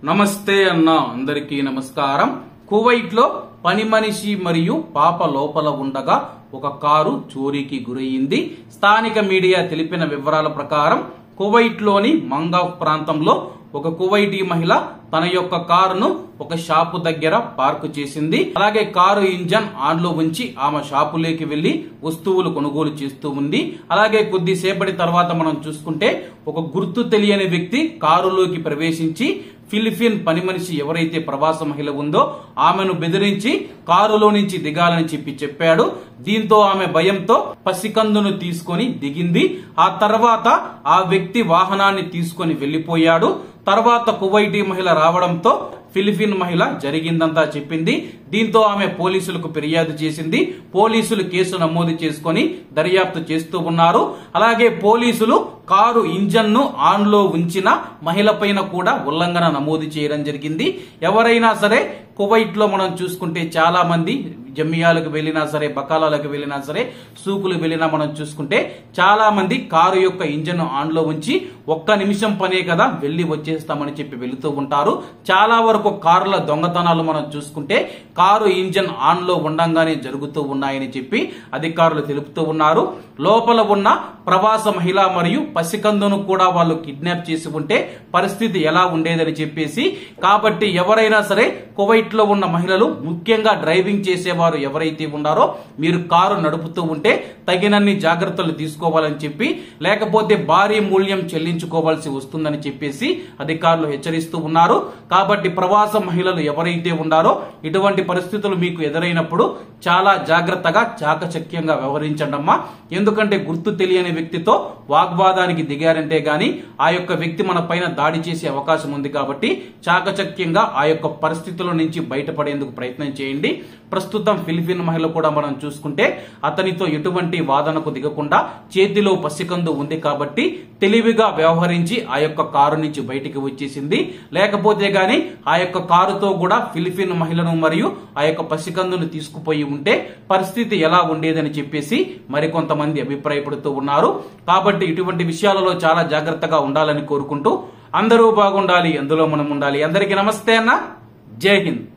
నమస్తే అన్న అందరికీ నమస్కారం కువైట్ లో పని మనిషి మరియు పాప లోపల ఉండగా ఒక కారు చోరీకి గురయ్యింది స్థానిక మీడియా తెలిపిన వివరాల ప్రకారం కువైట్ లోని మంగాఫ్ ప్రాంతంలో ఒక కువైటీ మహిళ తన యొక్క కారును ఒక షాపు దగ్గర పార్కు చేసింది అలాగే కారు ఇంజన్ ఆన్ లో ఉంచి ఆమె షాపులోకి వెళ్లి వస్తువులు కొనుగోలు చేస్తూ ఉంది అలాగే కొద్దిసేపటి తర్వాత మనం చూసుకుంటే ఒక గుర్తు తెలియని వ్యక్తి కారులోకి ప్రవేశించి ఫిలిపిన్ పని మనిషి ఎవరైతే ప్రవాస మహిళ ఉందో ఆమెను బెదిరించి కారులో నుంచి దిగాలని చెప్పి చెప్పాడు దీంతో ఆమె భయంతో పసికందును తీసుకొని దిగింది ఆ తర్వాత ఆ వ్యక్తి వాహనాన్ని తీసుకొని వెళ్లిపోయాడు తర్వాత కువైటీ మహిళ రావడంతో ఫిలిపిన్ మహిళ జరిగిందంతా చెప్పింది దీంతో ఆమె పోలీసులకు ఫిర్యాదు చేసింది పోలీసులు కేసు నమోదు చేసుకొని దర్యాప్తు చేస్తూ ఉన్నారు అలాగే పోలీసులు కారు ఇంజన్ ను ఆన్ లో ఉంచిన మహిళ పైన కూడా ఉల్లంఘన నమోదు చేయడం జరిగింది ఎవరైనా సరే కువైట్ లో మనం చూసుకుంటే చాలా మంది జమియాలకు వెళ్ళినా సరే బకాలాలకు వెళ్ళినా సరే సూకులు వెళ్ళినా మనం చూసుకుంటే చాలా మంది కారు యొక్క ఇంజన్ ఆన్ లో ఉంచి ఒక్క నిమిషం పనే కదా వెళ్లి వచ్చేస్తామని చెప్పి వెళుతూ ఉంటారు చాలా వరకు కారుల దొంగతనాలు మనం చూసుకుంటే కారు ఇంజన్ ఆన్ లో ఉండంగానే జరుగుతూ ఉన్నాయని చెప్పి అధికారులు తెలుపుతూ ఉన్నారు లోపల ఉన్న ప్రవాస మహిళ మరియు పసికందును కూడా వాళ్ళు కిడ్నాప్ చేసి ఉంటే పరిస్థితి ఎలా ఉండేదని చెప్పేసి కాబట్టి ఎవరైనా సరే కువైట్ లో ఉన్న మహిళలు ముఖ్యంగా డ్రైవింగ్ చేసేవారు ఎవరైతే ఉన్నారో మీరు కారు నడుపుతూ ఉంటే తగినన్ని జాగ్రత్తలు తీసుకోవాలని చెప్పి లేకపోతే భారీ మూల్యం చెల్లించుకోవాల్సి వస్తుందని చెప్పేసి అధికారులు హెచ్చరిస్తూ ఉన్నారు కాబట్టి ప్రవాస మహిళలు ఎవరైతే ఉన్నారో ఇటువంటి పరిస్థితులు మీకు ఎదురైనప్పుడు చాలా జాగ్రత్తగా చాకచక్యంగా వ్యవహరించండి అమ్మా ఎందుకంటే గుర్తు తెలియని వ్యక్తితో వాగ్వాదానికి దిగారంటే గాని ఆ యొక్క వ్యక్తి మన పైన దాడి చేసే అవకాశం ఉంది కాబట్టి చాకచక్యంగా ఆ యొక్క పరిస్థితుల నుంచి బయటపడేందుకు ప్రయత్నం చేయండి ప్రస్తుతం ఫిలిపిన్ మహిళ కూడా మనం చూసుకుంటే అతనితో ఎటువంటి వాదనకు దిగకుండా చేతిలో పసికందు ఉంది కాబట్టి తెలివిగా వ్యవహరించి ఆ యొక్క కారు నుంచి బయటికి వచ్చేసింది లేకపోతే గాని ఆ యొక్క కారుతో కూడా ఫిలిపిన్ మహిళను మరియు ఆ యొక్క పసికందును తీసుకుపోయి ఉంటే పరిస్థితి ఎలా ఉండేదని చెప్పేసి మరికొంతమంది అభిప్రాయపడుతూ ఉన్నారు కాబట్టి ఇటువంటి విషయాలలో చాలా జాగ్రత్తగా ఉండాలని కోరుకుంటూ అందరూ బాగుండాలి అందులో మనం ఉండాలి అందరికీ నమస్తే అన్న జై హింద్